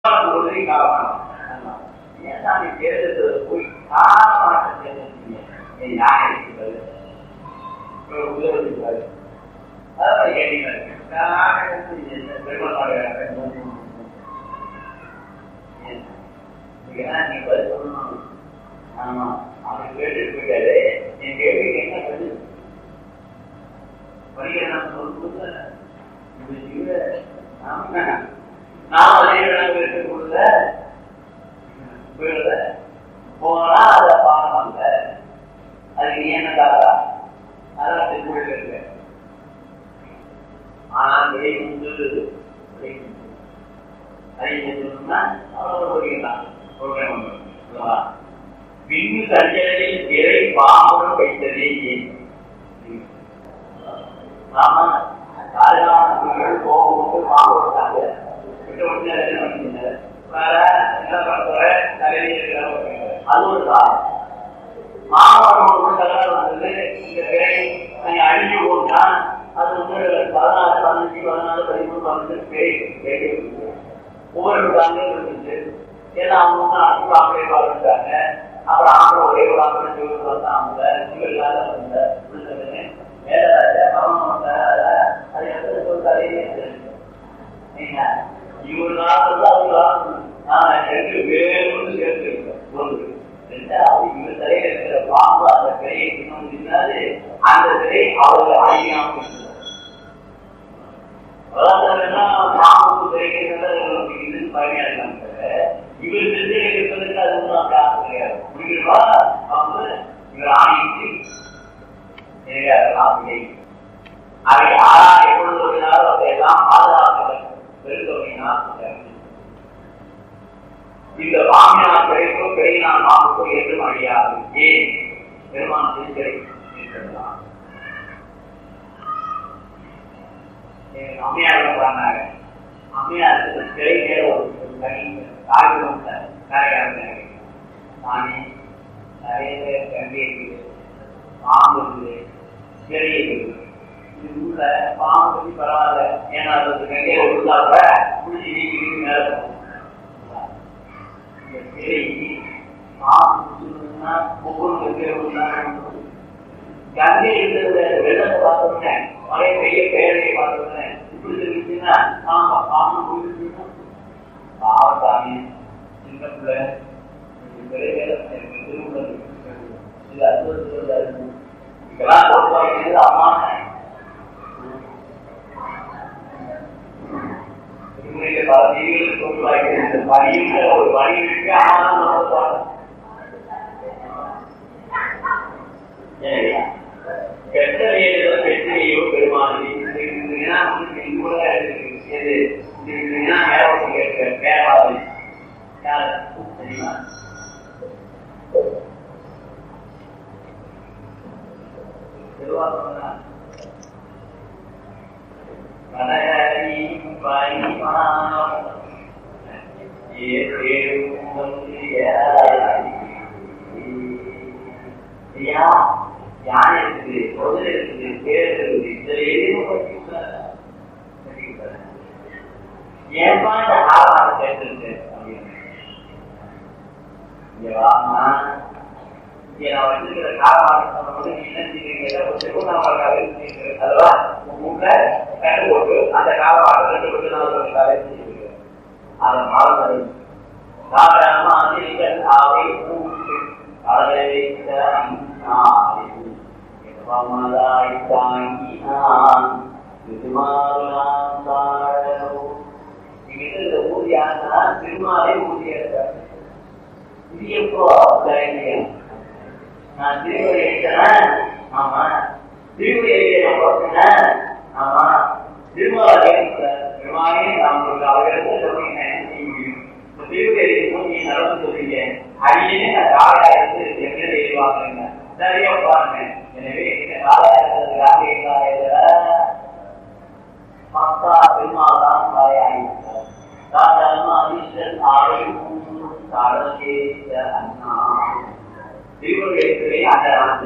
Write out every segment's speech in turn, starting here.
உதவி காரணம் ஏன் சாமி தேர்தல் போய் காரணமாக தேர்ந்தெடுத்தீங்க யாரை இருக்கிறது உதவி அதான் கேட்டீங்க நீ பதில் சொல்லணும் ஆமா அவன் கேட்டுட்டு போயிட்டாரு என் கேள்விக்கு என்ன பதில் படிக்கிறேன் சொல்லுங்க நான் அதே விட்டு கொடுல போயிடல போனா அதை பாருங்க அதுக்கு நீ என்ன காரணா அதான் திருக்குறள் இருக்கு ஆனால் விலை உண்டு அதை சொன்னா அவ்வளவு படிக்கலாம் பின்பு சஞ்சலில் விரை பாம்புடன் வைத்ததே ஏன் ஆமா காரணம் போகும்போது பாம்பு விட்டாங்க விட்டு விட்டு என்ன பண்ணிருந்தாங்க வேற என்ன பண்ற தலைவர் அது ஒரு காரணம் மாணவர்கள் தகவல் வந்தது இந்த வேலை நீங்க அழிஞ்சு போட்டா அது வந்து பதினாறு பதினஞ்சு பதினாலு பதிமூணு பதினஞ்சு பேய் வேலை ஒவ்வொரு காலையும் இருந்துச்சு ஏன்னா அவங்க வந்து அடுத்த ஆம்பளை வாழ்ந்துட்டாங்க அப்புறம் ஆம்பளை ஒரே ஒரு ஆம்பளை ஜோதி வந்தாங்க இவங்க இல்லாத வந்த மேலராஜா அவன் வந்தாங்க அது எந்த சொல்றாரு இவர் நாள் அவங்க நான் ரெண்டு வேறு சேர்த்து ஒன்று ரெண்டாவது இவர் தலையில இருக்கிற பாம்பு அந்த சிலையை பின்னாடி அந்த சிலை அவர்கள் அழியாம பாம்புக்கு தெரிகிறது பயணியா இருக்காங்க இவர் செஞ்சு இருப்பதற்கு அது ஒன்றும் அப்படி ஆசை கிடையாது புரியுமா அவங்க இவர் ஆணையிட்டு ஆசை அவை யாரா எப்பொழுது வருகிறாரோ அதையெல்லாம் பாதுகாக்க பெருந்தொகையினா இந்த பாமியார் கிடைக்கோ கிடையினால் மாவுக்கோ என்றும் அழியாது ஏன் பெருமான் திருச்சரை இருக்கிறதா அம்மையார் பண்ணாங்க அம்மையார் சிறை மேல ஒரு தனி காகிதம் கரையாக தானே நிறைய பேர் கண்டி இருக்குது பாம்பு இருக்குது சிறை இருக்குது இது உள்ள பாம்பு பற்றி பரவாயில்ல ஏன்னா அது கண்டியை ஒழுங்கா கூட முடிச்சு நீக்கி நீக்கி மேல போகும் கங்கை இருக்கிறத வெள்ளத்தை பார்த்துருந்தேன் மழை பெய்ய பேரையை பார்த்துருந்தேன் இப்படி இருந்துச்சுன்னா ஆமா பாம்பு போயிருச்சுன்னா பாவசாமி சின்ன பிள்ளை திருமணம் இது அற்புதத்தில் இருக்கும் இதெல்லாம் பொறுப்பாகிறது அம்மா பல தீவிரம் பொறுப்பாகிறது வழியில் ஒரு வழி இருக்கு ஆனால் கெட்ட வேலையோ வெற்றியோ பெருமானி பேராது யார் தெரியுமா திருவாரூர் மனரி பரிமாணம் யானை இருக்குது குதிரை இருக்குது பேர் இருக்குது இதுல எதுவும் ஏன்பா இந்த ஆபாரம் சேர்த்துருக்கு வாமா நான் வச்சிருக்கிற காரணம் சொன்னபோது நீ என்ன செய்வீங்க ஒரு திருவண்ணாமலை அல்லவா உங்க கண்டு போட்டு அந்த காலவாட்டை ரெண்டு விட்டு நாலு காலை அதை மறந்தது சாதாரணமாக அவை பூட்டு அதை வைத்த பமதாய் தாங்கினான் திருமாலாம் தாழோ இங்கிட்ட ஊதியானா திருமாலே ஊதியிருக்காரு இது எப்போ தைரியம் நான் திருவடி எழுத்தேன் ஆமா திருவடி எழுதிய பார்த்தேன் ஆமா திருமலா பெருமானே நாம் அவர்களுக்கு சொன்னீங்க செய்ய முடியும் திருவடி எழுதி நீ நடந்து சொல்றீங்க அடியே நான் காலையாயிரத்து என்ன எழுதுவாங்க சரியா பாருங்க எனவே இந்த காலையாயிரத்துக்காக என்ன மக்கா பெருமாள் தான் காலையாயிருக்கிறார் சாதாரண அதிர்ஷ்டன் ஆலை கடலே அண்ணா திருவள்ளுவர் எழுத்துறை அந்த ஆண்டு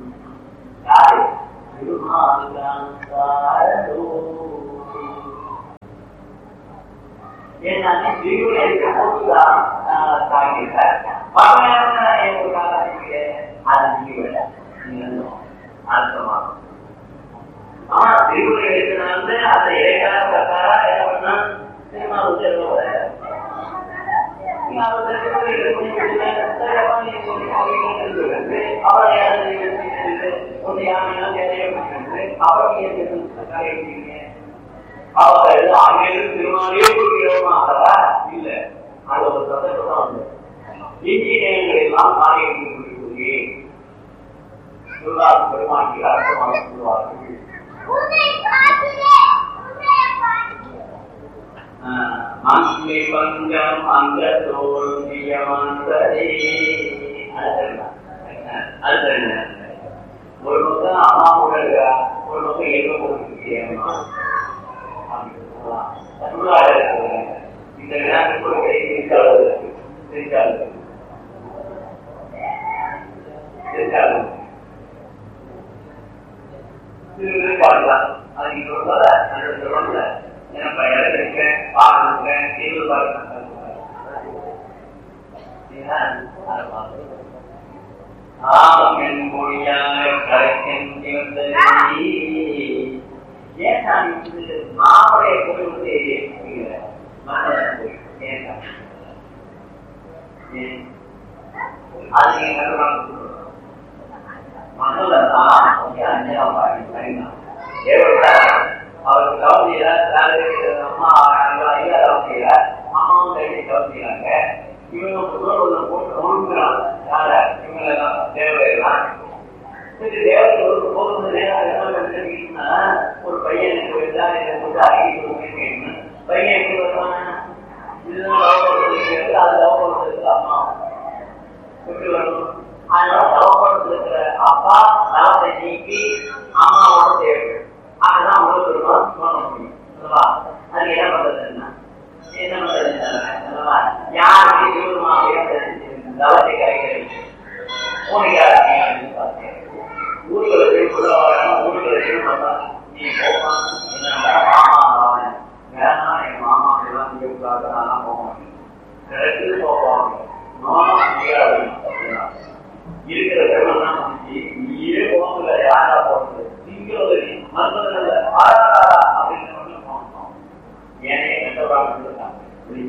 யாரு திருமால் ஏன்னா விரிவுரை இருக்க போதுதான் தாங்கிட்டார் பரவாயில்ல எனக்கு காரணம் அது விரிவுரை அர்த்தமாகும் ஆனா விரிவுரை எடுக்கிறாங்க அதை இடைக்கால பிரகாரா என்ன பண்ணா சினிமா அவர்கள் அங்கிருந்து திருமாலே கொடுக்கிறோமாகவா இல்ல அது ஒரு சந்தர்ப்பம் தான் வந்து இன்ஜினியர்கள் எல்லாம் காரியம் கொடுக்கிறீர்களே சொல்லாது பெருமாட்டி அர்த்தமாக சொல்வார்கள் மங்களி பங்கம் அந்த தோல்வியமந்தரே அது ஒரு பக்கம் அம்மாவோட இருக்கா ஒரு பக்கம் எங்க போகிறோம் இந்த வினாக்கள் திருச்சாளர் திருச்சாளர் திருச்சாளர் திரு பாடலாம் அது நீங்க சொல்ல அந்த சொல்லல எனக்கு இறங்கிருக்கேன் பார்த்துருக்கேன் தீர்வு ஆமன் மொழியாக கரைக்கின்ற ஏன் நான் வந்து மாமலையை போய் வந்து மன்னரை போய் ஏன் அது நீங்க மன்னல தான் அஞ்சாம் பாடி சரிதான் அவருக்கு கவனியில அம்மா ஐயா கவனியில அம்மாவும் கையை கவனிக்கிறாங்க இவங்க போட்டு ஒழுங்குறாங்க யார இவங்க தேவையெல்லாம் தேவர்கள் போகும்போது என்ன ஒரு பையனுக்கு வருதா இதை வந்து அறிவிப்பு பையன் எப்படி வருவான் இதுதான் லவப்படுறது அது லவப்படுறது அம்மா எப்படி வரும் அதனால லவப்படுறது இருக்கிற அப்பா தளத்தை நீக்கி அம்மாவோட தேவை அதுதான் உங்களுக்கு இருக்கும் சொல்ல முடியும் அல்லவா அது என்ன பண்றதுன்னா என்ன பண்றது யாருக்கு தீவிரமாக தளத்தை கரைக்கிறது உனக்கு ஊர்களை திருப்பூர் ஊர்களை திரும்ப நீ போமா மாமா வேணாம் என் மாமா எல்லாம் செய்யக்கூடாது நான் போக மாட்டேன் கிழக்கு போவாங்க மாமா முடியாது இருக்கிற பெருமன் தான் வந்துச்சு நீயே போகல யாரா போறது நீங்களும் மருத்துவ ஆறாரா அப்படின்னு மட்டும் போனோம் ஏனே கட்டப்படாமல் இருக்காங்க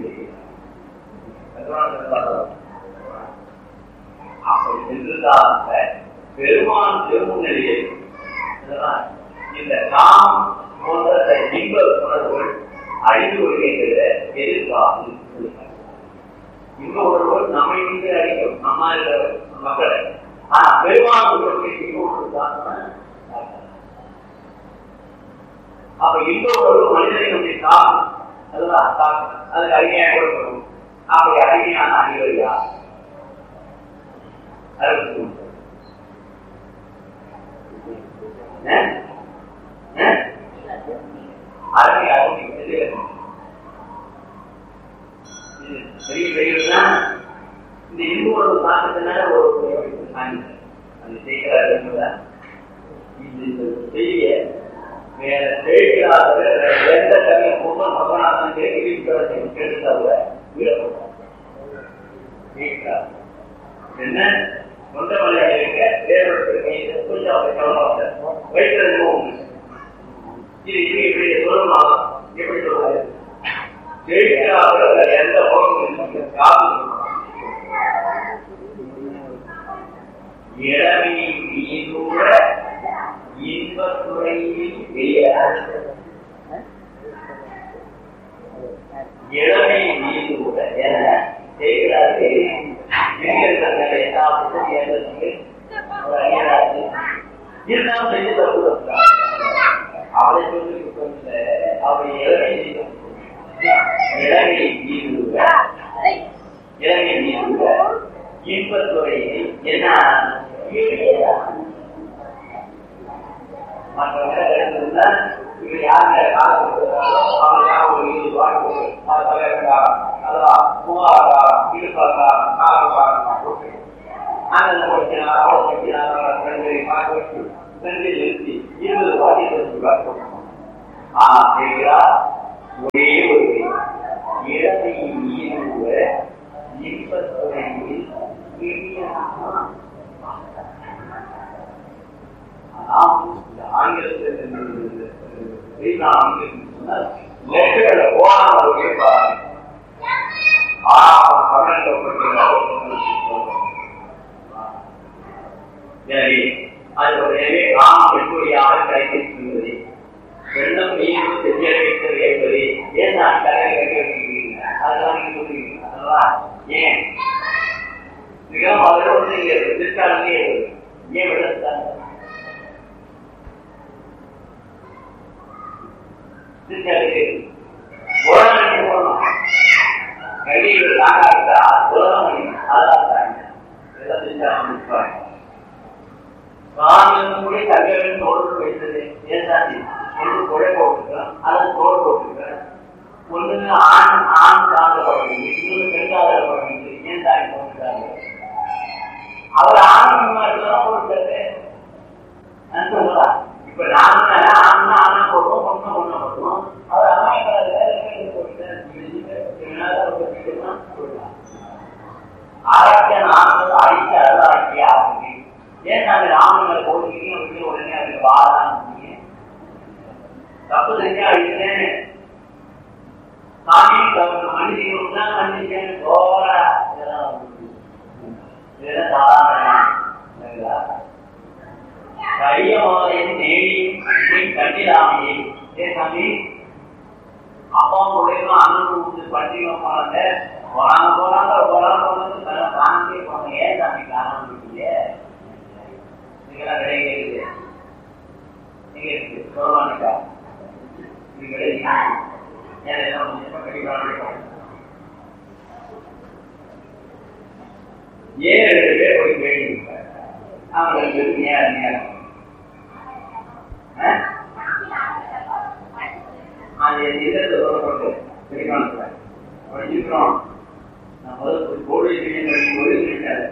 அப்படி சென்றிருந்தாங்க பெருமான் திருமுன்னிலையில் இந்த நாம் போன்ற இன்ப உணர்வுகள் அழிந்து வருகின்ற எதிர்காலம் இன்ப உணர்வுகள் நம்மை மீது அழிக்கும் நம்ம இருக்கிற மக்களை ஆனா பெருமான் அப்ப இன்ப உணர்வு மனிதனுடைய தாக்கம் அதுதான் தாக்கம் அதுக்கு அருமையாக கொடுக்கணும் அப்படி அருமையான அறிவு யார் அறுபத்தி அருமை அருமை பெரிய பெரியதுன்னா இந்த இன்போட தாக்கத்தினால ஒரு அந்த செய்கிறார் இது செய்ய வேற செய்கிறார்கள் எந்த கவியை பொம்மன் பகவனாதான் கேள்வி கேட்டுத்தவிர என்ன சொந்த மலையாக இருக்க வேறொரு கொஞ்சம் அப்படி கவனமாக வைக்கிறது இது இது இப்படி சொல்லலாம் எப்படி சொல்றது ஜெயிக்கிறார்கள் எந்த பகுதியும் காது இளமை மீதூட இன்பத்துறையில் வெளியாக இளமை மீதூட என செய்கிறார்கள் இருந்தாலும் செஞ்சு தப்பு அவளை சொல்லி அவளை இளமை இளமை மீதுக இளமை மீதுக இன்பத்துறையை என்ன மற்றவங்க எடுத்திருந்தா இது யாருங்க காசு கொடுக்குறாங்களோ அவங்க யாரும் ஒரு இது வாங்கி அது தலைவர்களா அதான் மூவாரா இருப்பாரா நாலு போட்டு அந்த படிக்கிறார் அவளை படிக்கிறார் ரெண்டு பார்க்க வச்சு ரெண்டு நிறுத்தி இருபது பாட்டி இருபது ரூபாய் கொடுக்கணும் ஆனா செய்கிறார் ஒரே ஒரு இள ஏன் விக்ரம் அவர்கள் வந்து இங்க திருக்காலே ஏன் விடத்தாங்க திருக்காலே உலகம் போடணும் கல்வியில் தாக்காட்டா உலகம் அதான் இதெல்லாம் திருச்சாங்க காரணம் கூட தங்கவின் தோடு வைத்தது ஏசாதி ஒன்று கொடை போட்டுக்கிறேன் அல்லது தோடு போட்டுக்கிறேன் ஒன்று ஆண் ஆண் சார்ந்தப்படுறது இன்னொரு பெண் சார்ந்தப்படுறது ஏன் தாய் போட்டுக்கிறாங்க அவர் ஆண் தான் போட்டுக்கிறது சொல்லுறா இப்ப நாம ஆண் ஆணா போடுவோம் பொண்ணு பொண்ணு போடுவோம் அவர் ஆராய்ச்சி நாம அடித்து அருளாட்சி ஆகுது ஏன் நாங்க ராமங்களை போட்டுக்கிட்டீங்க அப்படின்னு உடனே அதுக்கு வாழலாம் தப்பு செஞ்சா அடிச்சேன் சாமி மன்னிக்கணும் தான் மன்னிச்சேன் போற இதெல்லாம் இதெல்லாம் சாதாரண கையமாலையும் நேடியும் கண்டிடாமையே ஏ சாமி அப்பா மூலியமா அண்ணன் பண்டிகை போனாங்க போனாங்க போனாங்க போனாங்க போனாங்க தலை காணாமே போனாங்க ஏன் சாமி காணாம இருக்கீங்க நீங்களாம் கிடையாது நீங்க இருக்கு சொல்லுவானுக்கா நீங்க கிடையாது ஏன் என்ன கண்டிப்பாக ஏன் ரெண்டு பேர் போய் கேள்வி அவங்களுக்கு நேரம் நேரம் அது எதிர்த்து சொல்லப்பட்டு வெளிக்காணத்துல படிச்சிருக்கிறோம் நான் முதல் கோடி படிக்கும்போது இருக்காது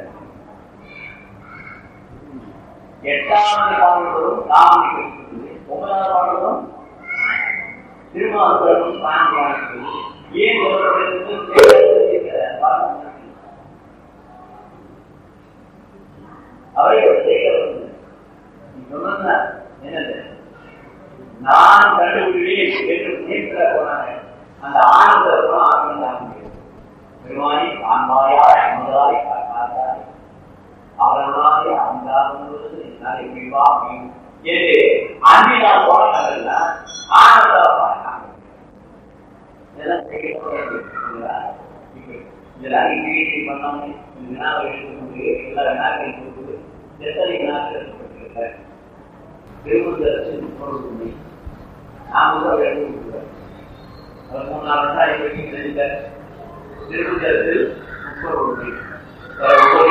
எட்டாவது பாடல்களும் தாமரை கிடைக்கிறது ஒன்பதாவது பாடலும் திருமாவளவனும் தாண்டி வாழ்க்கிறது ஏன் அவரை சொன்ன என்னது நான் கண்டுபிடிக்கிறேன் என்று நீட்டில போனாங்க அந்த ஆனந்த ஆனந்தம் தான் பெருமானி ஆன்மாயா அமுதாய் காத்தாய் அவர்களாலே அமுதாகும்போது என்னால் எப்படிவா முடியும் என்று அன்பினால் போனாங்கல்ல ஆனந்தம் பார்த்தாங்க இதெல்லாம் இதெல்லாம் இங்கிலீஷ் பண்ணாங்க வினாவை எடுத்துக்கொண்டு எல்லா வினாக்களை கொடுத்து எத்தனை வினாக்கள் எடுக்கப்பட்டிருக்க திருவள்ளத்தில் பொருள் உண்மை நாம் அவர் எழுதியிருக்கிறார் அவர் மூணு நாலு நாள் எப்படி எழுதிட்ட திருவள்ளத்தில் முப்பொருள் உண்மை ஒவ்வொரு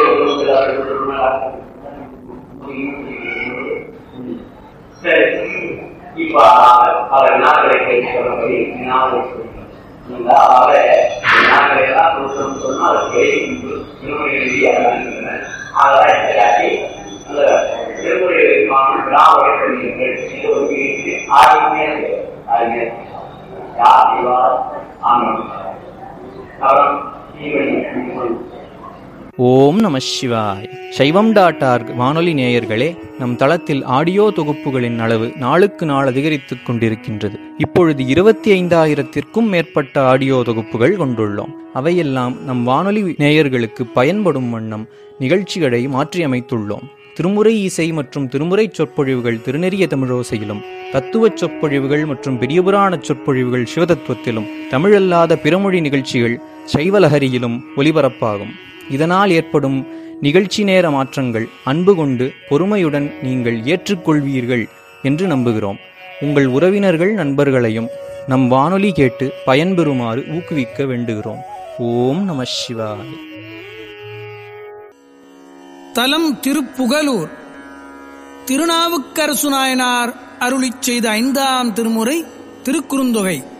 சரி இப்ப அவர் வினாக்களை கேட்டு சொன்னபடி வினாவை சொல்லுங்க அவரை வினாக்களை எல்லாம் கொடுக்கணும்னு சொன்னா அவர் கேள்வி திருமணி எழுதி அதெல்லாம் அதெல்லாம் எல்லாத்தி அந்த திருமுறைகளுக்கான விழாவை சொல்லுங்கள் இது ஒரு வீட்டு ஆளுமையாக அறிஞர் யார் செய்வார் ஆனந்த் அவரம் ஓம் நம சிவாய் சைவம் டாட் ஆர்க் வானொலி நேயர்களே நம் தளத்தில் ஆடியோ தொகுப்புகளின் அளவு நாளுக்கு நாள் அதிகரித்துக் கொண்டிருக்கின்றது இப்பொழுது இருபத்தி ஐந்தாயிரத்திற்கும் மேற்பட்ட ஆடியோ தொகுப்புகள் கொண்டுள்ளோம் அவையெல்லாம் நம் வானொலி நேயர்களுக்கு பயன்படும் வண்ணம் நிகழ்ச்சிகளை மாற்றியமைத்துள்ளோம் திருமுறை இசை மற்றும் திருமுறை சொற்பொழிவுகள் திருநெறிய தமிழோசையிலும் தத்துவச் சொற்பொழிவுகள் மற்றும் பெரியபுராண சொற்பொழிவுகள் சிவதத்துவத்திலும் தமிழல்லாத பிறமொழி நிகழ்ச்சிகள் சைவலஹரியிலும் ஒலிபரப்பாகும் இதனால் ஏற்படும் நிகழ்ச்சி நேர மாற்றங்கள் அன்பு கொண்டு பொறுமையுடன் நீங்கள் ஏற்றுக்கொள்வீர்கள் என்று நம்புகிறோம் உங்கள் உறவினர்கள் நண்பர்களையும் நம் வானொலி கேட்டு பயன்பெறுமாறு ஊக்குவிக்க வேண்டுகிறோம் ஓம் நம சிவாய் தலம் திருப்புகலூர் திருநாவுக்கரசு நாயனார் அருளிச் செய்த ஐந்தாம் திருமுறை திருக்குறுந்தொகை